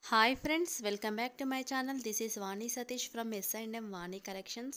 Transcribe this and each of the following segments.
hi friends welcome back to my channel this is Vani Satish from S and M Vani collections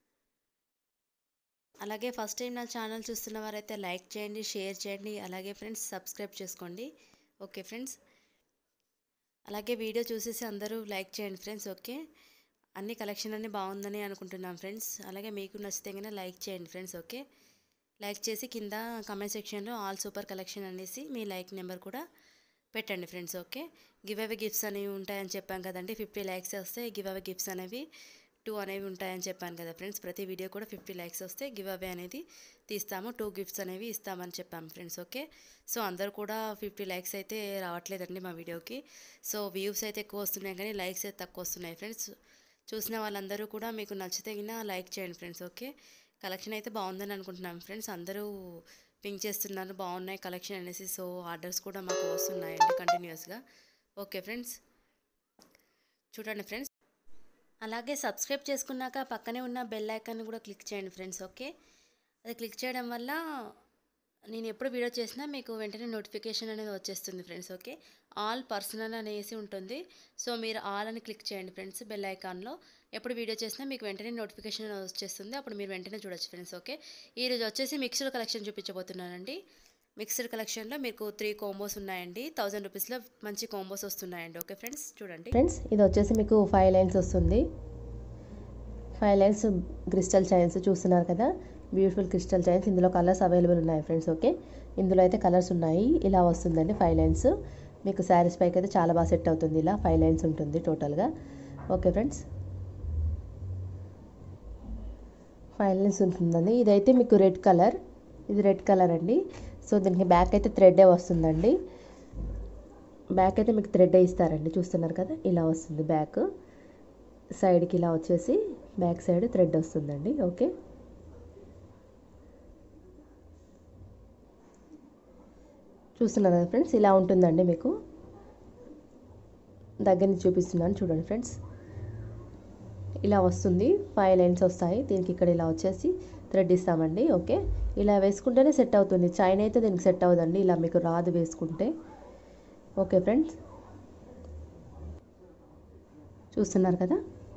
అలాగే first time నా channel చూస్తున్న వారైతే like చేయండి share చేయండి అలాగే ఫ్రెండ్స్ సబ్స్క్రైబ్ చేసుకోండి ఓకే ఫ్రెండ్స్ అలాగే వీడియో చూసేసి అందరూ లైక్ చేయండి ఫ్రెండ్స్ ఓకే అన్ని కలెక్షన్ అన్ని బాగుందని అనుకుంటున్నాం ఫ్రెండ్స్ అలాగే మీకు నచ్చితే కనుక లైక్ చేయండి ఫ్రెండ్స్ ఓకే లైక్ చేసి కింద కామెంట్ సెక్షన్లో ఆల్ సూపర్ కలెక్షన్ అనేసి మీ లైక్ నెంబర్ కూడా పెట్టండి friends okay give away gifts అనేవి ఉంటాయని చెప్పాను కదండి ఫిఫ్టీ ల్యాక్స్ వస్తే గివ్ అవే గిఫ్ట్స్ అనేవి టూ అనేవి ఉంటాయని చెప్పాను కదా ఫ్రెండ్స్ ప్రతి వీడియో కూడా ఫిఫ్టీ ల్యాక్స్ వస్తే గివ్ అవే అనేది తీస్తాము టూ గిఫ్ట్స్ అనేవి ఇస్తామని చెప్పాము ఫ్రెండ్స్ ఓకే సో అందరు కూడా ఫిఫ్టీ ల్యాక్స్ అయితే రావట్లేదండి మా వీడియోకి సో వ్యూస్ అయితే ఎక్కువ వస్తున్నాయి కానీ లైక్స్ అయితే తక్కువ వస్తున్నాయి ఫ్రెండ్స్ చూసిన వాళ్ళందరూ కూడా మీకు నచ్చితే లైక్ చేయండి ఫ్రెండ్స్ ఓకే కలెక్షన్ అయితే బాగుందని అనుకుంటున్నాం ఫ్రెండ్స్ అందరూ పింక్ చేస్తున్నారు బాగున్నాయి కలెక్షన్ అనేసి సో ఆర్డర్స్ కూడా మాకు వస్తున్నాయండి కంటిన్యూస్గా ఓకే ఫ్రెండ్స్ చూడండి ఫ్రెండ్స్ అలాగే సబ్స్క్రైబ్ చేసుకున్నాక పక్కనే ఉన్న బెల్ ఐకాన్ని కూడా క్లిక్ చేయండి ఫ్రెండ్స్ ఓకే అది క్లిక్ చేయడం వల్ల నేను ఎప్పుడు వీడియో చేసినా మీకు వెంటనే నోటిఫికేషన్ అనేది వచ్చేస్తుంది ఫ్రెండ్స్ ఓకే ఆల్ పర్సనల్ అనేసి ఉంటుంది సో మీరు ఆల్ అని క్లిక్ చేయండి ఫ్రెండ్స్ బెల్ ఐకాన్లో ఎప్పుడు వీడియో చేసినా మీకు వెంటనే నోటిఫికేషన్ వచ్చేస్తుంది అప్పుడు మీరు వెంటనే చూడొచ్చు ఫ్రెండ్స్ ఓకే ఈరోజు వచ్చేసి మిక్స్డ్ కలెక్షన్ చూపించబోతున్నానండి మిక్స్డ్ కలెక్షన్లో మీకు త్రీ కోంబోస్ ఉన్నాయండి థౌజండ్ రూపీస్లో మంచి కోంబోస్ వస్తున్నాయండి ఓకే ఫ్రెండ్స్ చూడండి ఫ్రెండ్స్ ఇది వచ్చేసి మీకు ఫైవ్ లైన్స్ వస్తుంది ఫైవ్ లైన్స్ క్రిస్టల్ చైన్స్ చూస్తున్నారు కదా బ్యూటిఫుల్ క్రిస్టల్ చైన్స్ ఇందులో కలర్స్ అవైలబుల్ ఉన్నాయి ఫ్రెండ్స్ ఓకే ఇందులో అయితే కలర్స్ ఉన్నాయి ఇలా వస్తుందండి ఫైవ్ లైన్స్ మీకు శారీస్ పైకి అయితే చాలా బాగా సెట్ అవుతుంది ఇలా ఫైవ్ లైన్స్ ఉంటుంది టోటల్గా ఓకే ఫ్రెండ్స్ ఫైవ్ లైన్స్ ఉంటుందండి ఇదైతే మీకు రెడ్ కలర్ ఇది రెడ్ కలర్ అండి సో దీనికి బ్యాక్ అయితే థ్రెడ్డే వస్తుందండి బ్యాక్ అయితే మీకు థ్రెడ్డే ఇస్తారండి చూస్తున్నారు కదా ఇలా వస్తుంది బ్యాక్ సైడ్కి ఇలా వచ్చేసి బ్యాక్ సైడ్ థ్రెడ్ వస్తుందండి ఓకే చూస్తున్నారు కదా ఫ్రెండ్స్ ఇలా ఉంటుందండి మీకు దగ్గర నుంచి చూపిస్తున్నాను చూడండి ఫ్రెండ్స్ ఇలా వస్తుంది ఫైవ్ లైన్స్ వస్తాయి దీనికి ఇక్కడ ఇలా వచ్చేసి థ్రెడ్ ఇస్తామండి ఓకే ఇలా వేసుకుంటేనే సెట్ అవుతుంది చైన్ అయితే దీనికి సెట్ అవ్వదండి ఇలా మీకు రాదు వేసుకుంటే ఓకే ఫ్రెండ్స్ చూస్తున్నారు కదా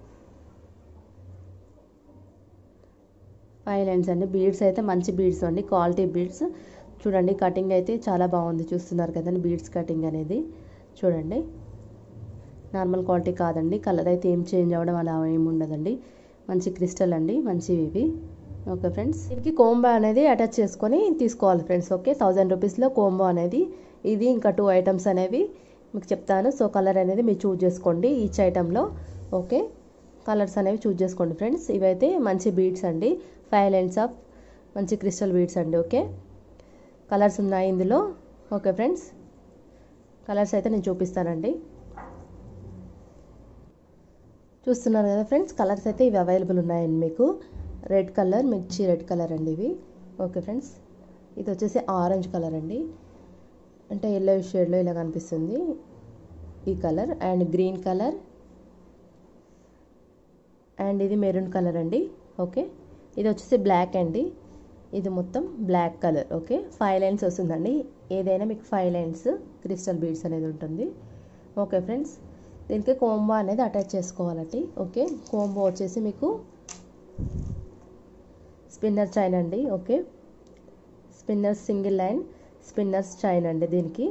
ఫైవ్ లైన్స్ అండి బీడ్స్ అయితే మంచి బీడ్స్ అండి క్వాలిటీ బీడ్స్ చూడండి కటింగ్ అయితే చాలా బాగుంది చూస్తున్నారు కదండి బీడ్స్ కటింగ్ అనేది చూడండి నార్మల్ క్వాలిటీ కాదండి కలర్ అయితే ఏం చేంజ్ అవ్వడం అలా ఏమి ఉండదండి మంచి క్రిస్టల్ అండి మంచివి ఇవి ఓకే ఫ్రెండ్స్ దీనికి కోంబో అనేది అటాచ్ చేసుకొని తీసుకోవాలి ఫ్రెండ్స్ ఓకే థౌజండ్ రూపీస్లో కోంబో అనేది ఇది ఇంకా టూ ఐటమ్స్ అనేవి మీకు చెప్తాను సో కలర్ అనేది మీరు చూజ్ చేసుకోండి ఈచ్ ఐటెంలో ఓకే కలర్స్ అనేవి చూజ్ చేసుకోండి ఫ్రెండ్స్ ఇవైతే మంచి బీడ్స్ అండి ఫైవ్ లైన్స్ ఆఫ్ మంచి క్రిస్టల్ బీడ్స్ అండి ఓకే కలర్స్ ఉన్నాయి ఇందులో ఓకే ఫ్రెండ్స్ కలర్స్ అయితే నేను చూపిస్తానండి చూస్తున్నారు కదా ఫ్రెండ్స్ కలర్స్ అయితే ఇవి అవైలబుల్ ఉన్నాయండి మీకు రెడ్ కలర్ మిర్చి రెడ్ కలర్ అండి ఇవి ఓకే ఫ్రెండ్స్ ఇది వచ్చేసి ఆరెంజ్ కలర్ అండి అంటే ఎల్లో షేడ్లో ఇలా కనిపిస్తుంది ఈ colour and green colour and ఇది మెరూన్ కలర్ అండి ఓకే ఇది వచ్చేసి బ్లాక్ అండి ఇది మొత్తం black colour okay five lines వస్తుందండి ఏదైనా మీకు ఫైవ్ లైన్స్ క్రిస్టల్ బీడ్స్ అనేది ఉంటుంది ఓకే ఫ్రెండ్స్ దీనికి కోంబో అనేది అటాచ్ చేసుకోవాలండి ఓకే కోంబో వచ్చేసి మీకు స్పిన్నర్ చైన్ అండి okay spinners single line spinners chain అండి దీనికి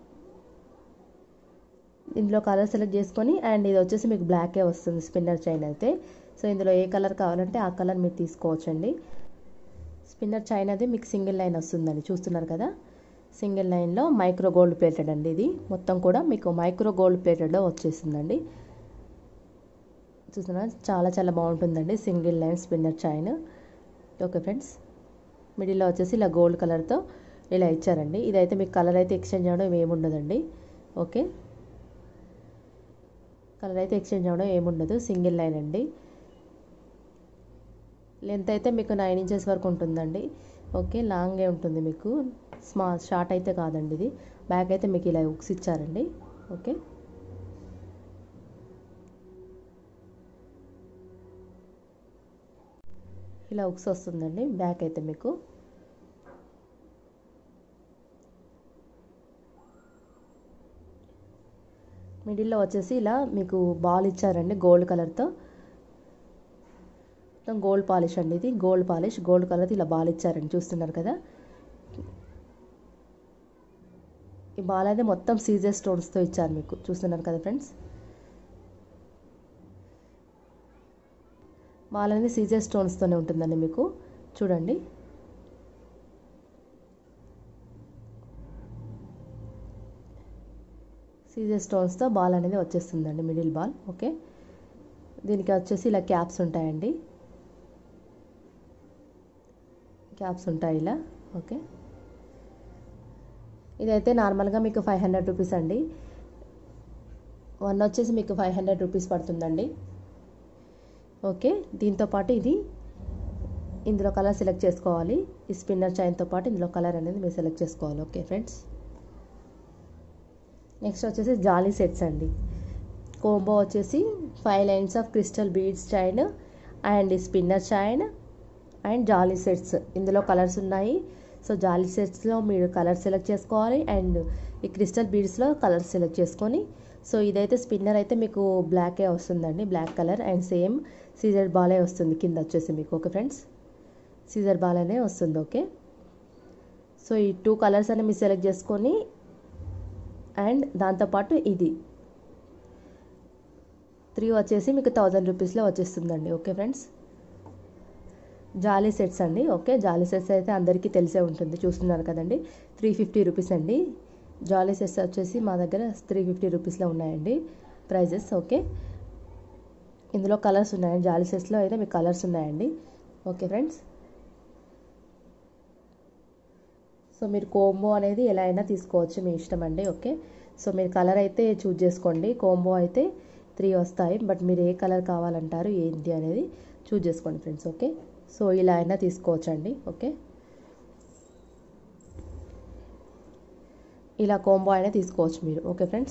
ఇందులో కలర్ సెలెక్ట్ చేసుకొని అండ్ ఇది వచ్చేసి మీకు బ్లాకే వస్తుంది స్పిన్నర్ చైన్ అయితే సో ఇందులో ఏ కలర్ కావాలంటే ఆ కలర్ మీరు తీసుకోవచ్చండి స్పిన్నర్ చైన్ అది మీకు సింగిల్ లైన్ వస్తుందండి చూస్తున్నారు కదా సింగిల్ లైన్లో మైక్రో గోల్డ్ ప్లేటెడ్ అండి ఇది మొత్తం కూడా మీకు మైక్రో గోల్డ్ ప్లేటెడ్లో వచ్చేసిందండి చూస్తున్నారు చాలా చాలా బాగుంటుందండి single line spinner chain okay friends మిడిల్లో వచ్చేసి ఇలా గోల్డ్ కలర్తో ఇలా ఇచ్చారండి ఇదైతే మీకు కలర్ అయితే ఎక్స్చేంజ్ అవ్వడం ఏముండదండి ఓకే కలర్ అయితే ఎక్స్చేంజ్ అవ్వడం ఏముండదు సింగిల్ లైన్ అండి లెంత్ అయితే మీకు నైన్ ఇంచెస్ వరకు ఉంటుందండి ఓకే లాంగే ఉంటుంది మీకు స్మాల్ షార్ట్ అయితే కాదండి ఇది బ్యాక్ అయితే మీకు ఇలా ఉక్స్ ఇచ్చారండి ఓకే ఇలా ఉక్స్ వస్తుందండి బ్యాక్ అయితే మీకు మిడిల్లో వచ్చేసి ఇలా మీకు బాల్ ఇచ్చారండి గోల్డ్ కలర్తో మొత్తం గోల్డ్ పాలిష్ అండి ఇది గోల్డ్ పాలిష్ గోల్డ్ కలర్ ఇలా బాల్ ఇచ్చారండి చూస్తున్నారు కదా ఈ బాల్ అయితే మొత్తం సీజర్ స్టోన్స్తో ఇచ్చారు మీకు చూస్తున్నారు కదా ఫ్రెండ్స్ బాల్ అనేది సీజర్ స్టోన్స్తోనే ఉంటుందండి మీకు చూడండి సీజర్ స్టోన్స్తో బాల్ అనేది వచ్చేస్తుందండి మిడిల్ బాల్ ఓకే దీనికి వచ్చేసి ఇలా క్యాప్స్ ఉంటాయండి క్యాప్స్ ఉంటాయి ఇలా ఓకే ఇదైతే నార్మల్గా మీకు ఫైవ్ హండ్రెడ్ రూపీస్ అండి వన్ వచ్చేసి మీకు ఫైవ్ హండ్రెడ్ రూపీస్ పడుతుందండి ఓకే దీంతో పాటు ఇది ఇందులో కలర్ సెలెక్ట్ చేసుకోవాలి ఈ స్పిన్నర్ చైన్తో పాటు ఇందులో కలర్ అనేది మీరు సెలెక్ట్ చేసుకోవాలి ఓకే ఫ్రెండ్స్ నెక్స్ట్ వచ్చేసి జాలీ సెట్స్ అండి కోంబో వచ్చేసి five lines of crystal beads chain and spinner chain and జాలీ సెట్స్ ఇందులో కలర్స్ ఉన్నాయి సో జాలీ సెట్స్లో మీరు కలర్ సెలెక్ట్ చేసుకోవాలి అండ్ ఈ క్రిస్టల్ బీడ్స్లో కలర్ సెలెక్ట్ చేసుకొని సో ఇదైతే స్పిన్నర్ అయితే మీకు బ్లాకే వస్తుందండి black colour and same CZ బాలే వస్తుంది కింద వచ్చేసి మీకు ఓకే ఫ్రెండ్స్ సీజర్ బాల్ అనే వస్తుంది ఓకే సో ఈ టూ కలర్స్ అనేవి మీరు సెలెక్ట్ చేసుకొని అండ్ దాంతోపాటు ఇది త్రీ వచ్చేసి మీకు థౌజండ్ రూపీస్లో వచ్చేస్తుందండి ఓకే ఫ్రెండ్స్ జాలీ సెట్స్ అండి ఓకే జాలీ సెట్స్ అయితే అందరికీ తెలిసే ఉంటుంది చూస్తున్నారు కదండి త్రీ ఫిఫ్టీ రూపీస్ అండి జాలీ సెట్స్ వచ్చేసి మా దగ్గర త్రీ ఫిఫ్టీ రూపీస్లో ఉన్నాయండి ప్రైజెస్ ఓకే ఇందులో కలర్స్ ఉన్నాయండి జాలీ సెట్స్లో అయితే మీకు కలర్స్ ఉన్నాయండి ఓకే ఫ్రెండ్స్ సో మీరు కోంబో అనేది ఎలా అయినా తీసుకోవచ్చు మీ ఇష్టం అండి ఓకే సో మీరు కలర్ అయితే చూజ్ చేసుకోండి కోంబో అయితే త్రీ వస్తాయి బట్ మీరు ఏ కలర్ కావాలంటారు ఏంటి అనేది చూజ్ చేసుకోండి ఫ్రెండ్స్ ఓకే సో ఇలా అయినా తీసుకోవచ్చండి ఓకే ఇలా కోంబో అయినా తీసుకోవచ్చు మీరు ఓకే ఫ్రెండ్స్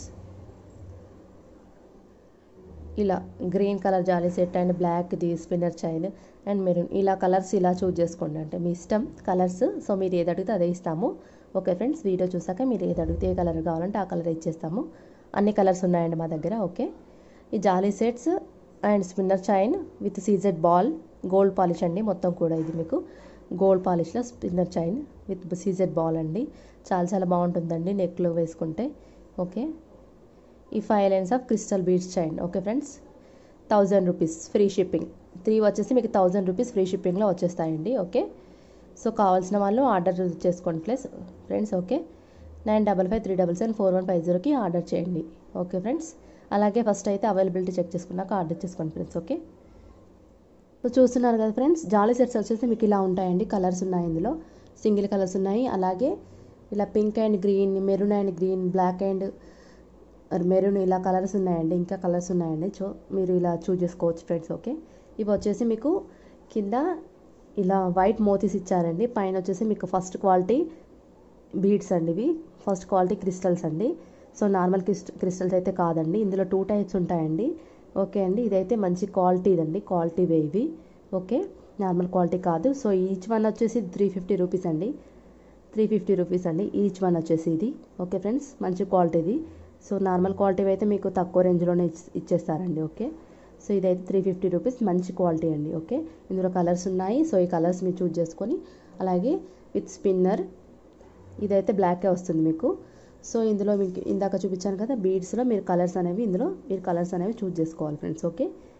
ఇలా గ్రీన్ కలర్ జాలీ సెట్ అండ్ బ్లాక్ది స్పిన్నర్ చైన్ అండ్ మెరూన్ ఇలా కలర్స్ ఇలా చూజ్ చేసుకోండి అంటే మీ ఇష్టం కలర్స్ సో మీరు ఏది అడిగితే అదే ఇస్తాము ఓకే ఫ్రెండ్స్ వీడియో చూసాక మీరు ఏది అడిగితే ఏ కలర్ కావాలంటే ఆ కలర్ ఇచ్చేస్తాము అన్ని కలర్స్ ఉన్నాయండి మా దగ్గర ఓకే ఈ జాలీ sets and spinner chain with CZ ball gold polish అండి మొత్తం కూడా ఇది మీకు గోల్డ్ పాలిష్లో spinner chain with CZ ball అండి చాలా చాలా బాగుంటుందండి నెక్లో వేసుకుంటే ఓకే ఈ five lines of crystal beads chain okay friends thousand rupees free shipping three వచ్చేసి మీకు థౌజండ్ రూపీస్ ఫ్రీ షిప్పింగ్లో వచ్చేస్తాయండి ఓకే సో కావాల్సిన వాళ్ళు ఆర్డర్ చేసుకోండి plus friends okay nine double five three double seven four one five జీరోకి order చేయండి okay friends అలాగే ఫస్ట్ అయితే అవైలబిలిటీ చెక్ చేసుకున్నాక ఆర్డర్ చేసుకోండి ఫ్రెండ్స్ ఓకే సో చూస్తున్నారు కదా ఫ్రెండ్స్ జాలీ సెట్స్ వచ్చేసి మీకు ఇలా ఉంటాయండి కలర్స్ ఉన్నాయి ఇందులో సింగిల్ కలర్స్ ఉన్నాయి అలాగే ఇలా pink and green maroon and green black and maroon ఇలా కలర్స్ ఉన్నాయండి ఇంకా కలర్స్ ఉన్నాయండి సో మీరు ఇలా చూజ్ చేసుకోవచ్చు ఫ్రెండ్స్ ఓకే ఇవి వచ్చేసి మీకు కింద ఇలా వైట్ మోతీస్ ఇచ్చారండి పైన వచ్చేసి మీకు ఫస్ట్ క్వాలిటీ బీడ్స్ అండి ఇవి ఫస్ట్ క్వాలిటీ క్రిస్టల్స్ అండి సో నార్మల్ క్రిస్ట్ క్రిస్టల్స్ అయితే కాదండి ఇందులో టూ టైప్స్ ఉంటాయండి ఓకే అండి ఇదైతే మంచి క్వాలిటీ ఇదండి క్వాలిటీ వే ఇవి ఓకే నార్మల్ క్వాలిటీ కాదు సో ఈచ్ వన్ వచ్చేసి త్రీ ఫిఫ్టీ రూపీస్ అండి త్రీ ఫిఫ్టీ రూపీస్ అండి ఈచ్ వన్ వచ్చేసి ఇది ఓకే ఫ్రెండ్స్ మంచి క్వాలిటీది సో నార్మల్ క్వాలిటీ అయితే మీకు తక్కువ రేంజ్లోనే ఇచ్చేస్తారండి ఓకే సో ఇదైతే త్రీ ఫిఫ్టీ రూపీస్ మంచి క్వాలిటీ అండి ఓకే ఇందులో కలర్స్ ఉన్నాయి సో ఈ కలర్స్ మీరు చూజ్ చేసుకొని అలాగే విత్ స్పిన్నర్ ఇదైతే బ్లాకే వస్తుంది మీకు సో ఇందులో మీకు ఇందాక చూపించాను కదా బీడ్స్లో మీరు కలర్స్ అనేవి ఇందులో మీరు కలర్స్ అనేవి చూజ్ చేసుకోవాలి friends okay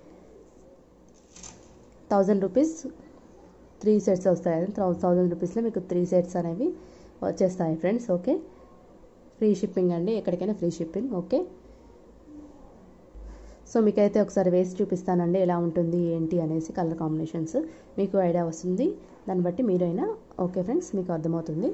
thousand rupees three sets వస్తాయి థౌజండ్ రూపీస్లో మీకు త్రీ సెట్స్ అనేవి వచ్చేస్తాయి ఫ్రెండ్స్ ఓకే ఫ్రీ షిప్పింగ్ అండి ఎక్కడికైనా ఫ్రీ షిప్పింగ్ ఓకే సో మీకైతే ఒకసారి వేసి చూపిస్తానండి ఎలా ఉంటుంది ఏంటి అనేసి కలర్ కాంబినేషన్స్ మీకు ఐడియా వస్తుంది దాన్ని బట్టి మీరైనా ఓకే ఫ్రెండ్స్ మీకు అర్థమవుతుంది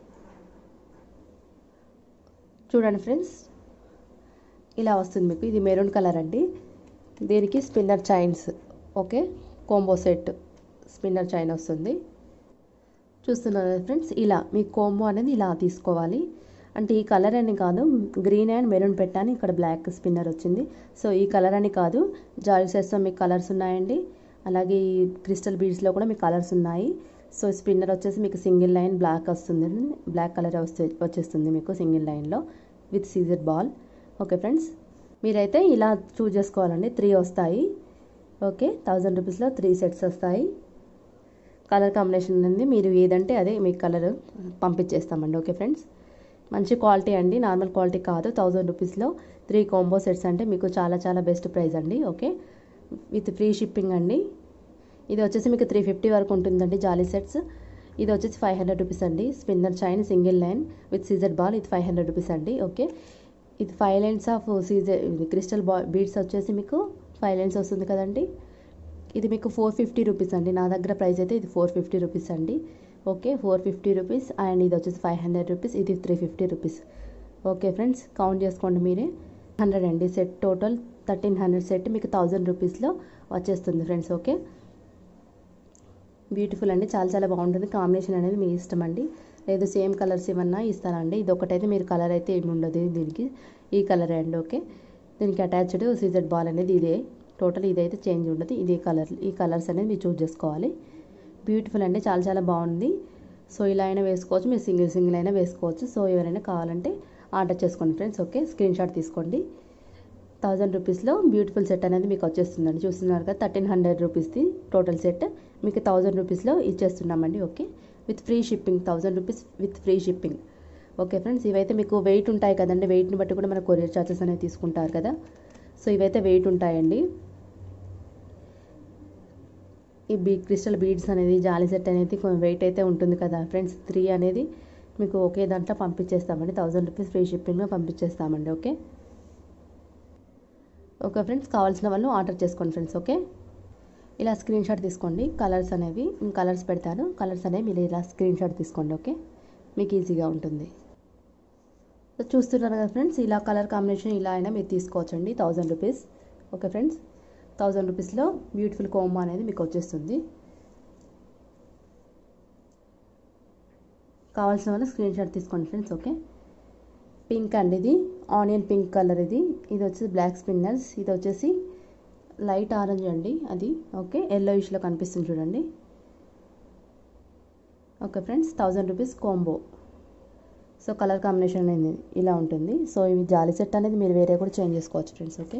చూడండి ఫ్రెండ్స్ ఇలా వస్తుంది మీకు ఇది మెరూన్ కలర్ అండి దీనికి spinner chains okay combo set spinner chain వస్తుంది చూస్తున్నారు ఫ్రెండ్స్ ఇలా మీ కోంబో అనేది ఇలా తీసుకోవాలి అంటే ఈ కలర్ అని కాదు గ్రీన్ అండ్ మెరూన్ పెట్టాను ఇక్కడ బ్లాక్ స్పిన్నర్ వచ్చింది సో ఈ కలర్ అని కాదు జాలీ సెట్స్లో మీకు కలర్స్ ఉన్నాయండి అలాగే ఈ క్రిస్టల్ బీడ్స్లో కూడా మీకు కలర్స్ ఉన్నాయి సో స్పిన్నర్ వచ్చేసి మీకు సింగిల్ లైన్ బ్లాక్ వస్తుంది బ్లాక్ కలర్ వస్తే వచ్చేస్తుంది మీకు సింగిల్ లైన్లో with CZ ball okay friends మీరైతే ఇలా చూజ్ చేసుకోవాలండి త్రీ వస్తాయి ఓకే థౌజండ్ రూపీస్లో త్రీ సెట్స్ వస్తాయి కలర్ కాంబినేషన్ ఉంది మీరు ఏదంటే అదే మీకు కలర్ పంపించేస్తామండి ఓకే ఫ్రెండ్స్ మంచి క్వాలిటీ అండి నార్మల్ క్వాలిటీ కాదు థౌజండ్ రూపీస్లో త్రీ కాంబో సెట్స్ అంటే మీకు చాలా చాలా బెస్ట్ ప్రైస్ అండి ఓకే విత్ ఫ్రీ షిప్పింగ్ అండి ఇది వచ్చేసి మీకు త్రీ ఫిఫ్టీ వరకు ఉంటుందండి జాలీ సెట్స్ ఇది వచ్చేసి ఫైవ్ హండ్రెడ్ రూపీస్ అండి spinner chain single line with CZ ball ఇది ఫైవ్ హండ్రెడ్ రూపీస్ అండి ఓకే ఇది five lines of CZ crystal బా బీడ్స్ వచ్చేసి మీకు ఫైవ్ లైన్స్ వస్తుంది కదండి ఇది మీకు ఫోర్ ఫిఫ్టీ రూపీస్ అండి నా దగ్గర ప్రైస్ అయితే ఇది ఫోర్ ఫిఫ్టీ రూపీస్ అండి okay four fifty rupees and ఇది వచ్చేసి ఫైవ్ హండ్రెడ్ రూపీస్ ఇది three fifty rupees okay friends count చేసుకోండి మీరే హండ్రెడ్ అండి set total thirteen hundred set మీకు థౌజండ్ రూపీస్లో వచ్చేస్తుంది ఫ్రెండ్స్ ఓకే బ్యూటిఫుల్ అండి చాలా చాలా బాగుంటుంది కాంబినేషన్ అనేది మీ ఇష్టం అండి లేదు సేమ్ కలర్స్ ఏమన్నా ఇస్తానండి ఇది ఒకటైతే మీరు కలర్ అయితే ఏమి ఉండదు దీనికి ఈ కలర్ అండి ఓకే దీనికి అటాచ్డ్ సీజెడ్ బాల్ అనేది ఇదే టోటల్ ఇదైతే చేంజ్ ఉండదు ఇదే కలర్ ఈ కలర్స్ అనేది మీరు చూస్ చేసుకోవాలి బ్యూటిఫుల్ అండి చాలా చాలా బాగుంది సో ఇలా అయినా వేసుకోవచ్చు మీరు సింగిల్ సింగిల్ అయినా వేసుకోవచ్చు సో ఎవరైనా కావాలంటే ఆర్డర్ చేసుకోండి ఫ్రెండ్స్ ఓకే స్క్రీన్ షాట్ తీసుకోండి థౌజండ్ రూపీస్లో బ్యూటిఫుల్ సెట్ అనేది మీకు వచ్చేస్తుందండి చూస్తున్నారు కదా థర్టీన్ హండ్రెడ్ రూపీస్ది టోటల్ సెట్ మీకు థౌజండ్ రూపీస్లో ఇచ్చేస్తున్నామండి okay with free shipping thousand rupees with free shipping okay friends ఇవైతే మీకు వెయిట్ ఉంటాయి కదండి వెయిట్ని బట్టి కూడా మన కొరియర్ ఛార్జెస్ అనేవి తీసుకుంటారు కదా సో ఇవైతే వెయిట్ ఉంటాయండి ఈ బీ క్రిస్టల్ బీడ్స్ అనేది జాలీ సెట్ అనేది కొంచెం వెయిట్ అయితే ఉంటుంది కదా ఫ్రెండ్స్ త్రీ అనేది మీకు ఒకే దాంట్లో పంపించేస్తామండి థౌజండ్ రూపీస్ ఫ్రీ షిప్పింగ్లో పంపించేస్తామండి ఓకే ఓకే ఫ్రెండ్స్ కావాల్సిన వాళ్ళు ఆర్డర్ చేసుకోండి ఫ్రెండ్స్ ఓకే ఇలా స్క్రీన్ షాట్ తీసుకోండి కలర్స్ అనేవి కలర్స్ పెడతాను కలర్స్ అనేవి మీరు ఇలా స్క్రీన్ షాట్ తీసుకోండి ఓకే మీకు ఈజీగా ఉంటుంది చూస్తున్నారు కదా ఫ్రెండ్స్ ఇలా కలర్ కాంబినేషన్ ఇలా అయినా మీరు తీసుకోవచ్చండి thousand rupees okay friends thousand రూపీస్లో బ్యూటిఫుల్ కోంబో అనేది మీకు వచ్చేస్తుంది కావాల్సిన వాళ్ళు స్క్రీన్ షాట్ తీసుకోండి ఫ్రెండ్స్ ఓకే పింక్ అండి ఇది ఆనియన్ పింక్ కలర్ ఇది ఇది వచ్చేసి బ్లాక్ స్పిన్నర్స్ ఇది వచ్చేసి లైట్ ఆరెంజ్ అండి అది ఓకే ఎల్లో ఇష్లో కనిపిస్తుంది చూడండి okay friends thousand rupees combo so colour combination అనేది ఇలా ఉంటుంది సో ఇవి జాలీ సెట్ అనేది మీరు వేరే కూడా చేంజ్ చేసుకోవచ్చు ఫ్రెండ్స్ ఓకే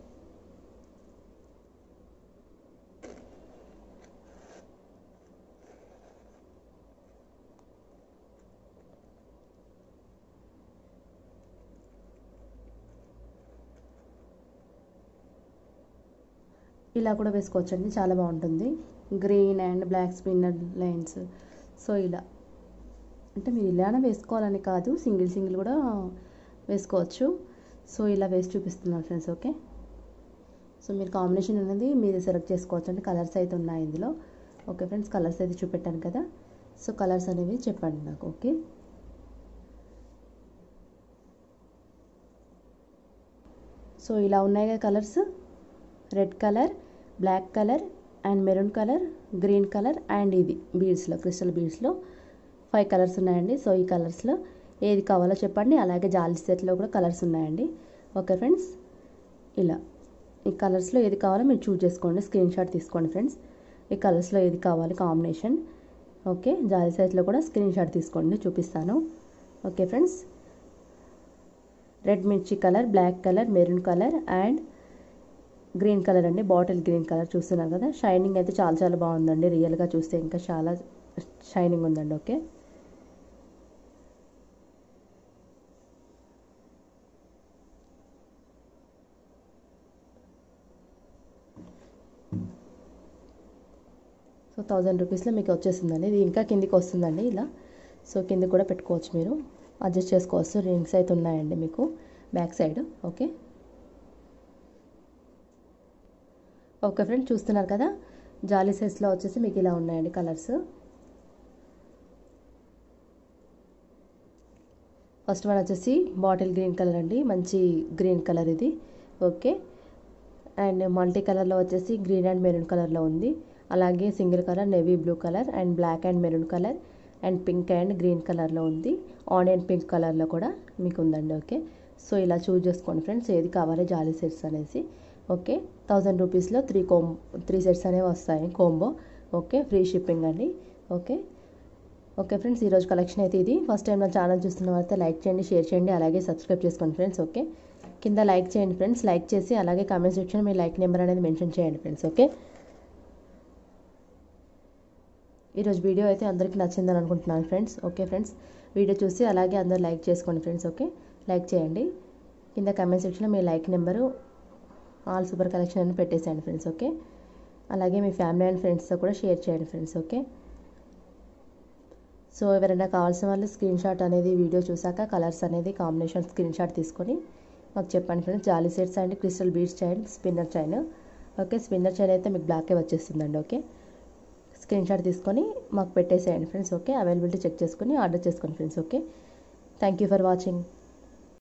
ఇలా కూడా వేసుకోవచ్చండి చాలా బాగుంటుంది green and black spinner lines so ఇలా అంటే మీరు ఇలానే వేసుకోవాలని కాదు సింగిల్ సింగిల్ కూడా వేసుకోవచ్చు సో ఇలా వేసి చూపిస్తున్నాను ఫ్రెండ్స్ ఓకే సో మీరు కాంబినేషన్ అనేది మీరు సెలెక్ట్ చేసుకోవచ్చు అంటే కలర్స్ అయితే ఉన్నాయి ఇందులో ఓకే ఫ్రెండ్స్ కలర్స్ అయితే చూపెట్టాను కదా సో కలర్స్ అనేవి చెప్పండి నాకు ఓకే సో ఇలా ఉన్నాయి కదా colours red colour black colour and maroon colour green colour and ఇది బీడ్స్లో క్రిస్టల్ బీడ్స్లో ఫైవ్ కలర్స్ ఉన్నాయండి సో ఈ కలర్స్లో ఏది కావాలో చెప్పండి అలాగే జాలి సెట్లో కూడా కలర్స్ ఉన్నాయండి ఓకే ఫ్రెండ్స్ ఇలా ఈ కలర్స్లో ఏది కావాలో మీరు చూజ్ చేసుకోండి స్క్రీన్ షాట్ తీసుకోండి ఫ్రెండ్స్ ఈ కలర్స్లో ఏది కావాలి కాంబినేషన్ ఓకే జాలి సెట్లో కూడా స్క్రీన్ షాట్ తీసుకోండి చూపిస్తాను ఓకే ఫ్రెండ్స్ రెడ్ మిర్చి colour black colour maroon colour and green colour అండి బాటిల్ గ్రీన్ కలర్ చూస్తున్నారు కదా షైనింగ్ అయితే చాలా చాలా బాగుందండి రియల్గా చూస్తే ఇంకా చాలా షైనింగ్ ఉందండి ఓకే సో థౌజండ్ రూపీస్లో మీకు వచ్చేసిందండి ఇది ఇంకా కిందికి వస్తుందండి ఇలా సో కింద కూడా పెట్టుకోవచ్చు మీరు అడ్జస్ట్ చేసుకోవచ్చు రింగ్స్ అయితే ఉన్నాయండి మీకు back side okay okay friend చూస్తున్నారు కదా జాలీ సైజ్లో వచ్చేసి మీకు ఇలా ఉన్నాయండి కలర్స్ ఫస్ట్ వన్ వచ్చేసి బాటిల్ గ్రీన్ కలర్ అండి మంచి గ్రీన్ కలర్ ఇది ఓకే అండ్ మల్టీ కలర్లో వచ్చేసి గ్రీన్ అండ్ మెరూన్ కలర్లో ఉంది అలాగే single colour navy blue colour and black and maroon colour and pink and green కలర్లో ఉంది ఆనియన్ పింక్ కలర్లో కూడా మీకు ఉందండి ఓకే సో ఇలా చూజ్ చేసుకోండి ఫ్రెండ్స్ ఏది కావాలి జాలీ సెట్స్ అనేసి ఓకే థౌజండ్ రూపీస్లో త్రీ కోం త్రీ సెట్స్ అనేవి వస్తాయి కోంబో ఓకే ఫ్రీ షిప్పింగ్ అండి ఓకే ఓకే ఫ్రెండ్స్ ఈరోజు కలెక్షన్ అయితే ఇది ఫస్ట్ టైం నా ఛానల్ చూస్తున్న వారైతే లైక్ చేయండి షేర్ చేయండి అలాగే సబ్స్క్రైబ్ చేసుకోండి ఫ్రెండ్స్ ఓకే కింద లైక్ చేయండి ఫ్రెండ్స్ లైక్ చేసి అలాగే కామెంట్ సెక్షన్ మీ లైక్ నెంబర్ అనేది మెన్షన్ చేయండి ఫ్రెండ్స్ ఓకే ఈరోజు వీడియో అయితే అందరికీ నచ్చిందని అనుకుంటున్నాను ఫ్రెండ్స్ ఓకే ఫ్రెండ్స్ వీడియో చూసి అలాగే అందరు లైక్ చేసుకోండి ఫ్రెండ్స్ ఓకే లైక్ చేయండి కింద కామెంట్ సెక్షన్లో మీ like number all super collection అని పెట్టేసేయండి ఫ్రెండ్స్ ఓకే అలాగే మీ ఫ్యామిలీ అండ్ ఫ్రెండ్స్తో కూడా షేర్ చేయండి ఫ్రెండ్స్ ఓకే సో ఎవరైనా కావాల్సిన వాళ్ళు స్క్రీన్ షాట్ అనేది వీడియో చూసాక కలర్స్ అనేది కాంబినేషన్ స్క్రీన్ షాట్ తీసుకొని మాకు చెప్పండి ఫ్రెండ్స్ జాలీ sets and crystal beads chain spinner chain okay spinner chain అయితే మీకు బ్లాకే వచ్చేస్తుందండి ఓకే స్క్రీన్ షాట్ తీసుకొని మాకు పెట్టేసేయండి ఫ్రెండ్స్ ఓకే అవైలబిలిటీ చెక్ చేసుకొని ఆర్డర్ చేసుకోండి friends okay thank you for watching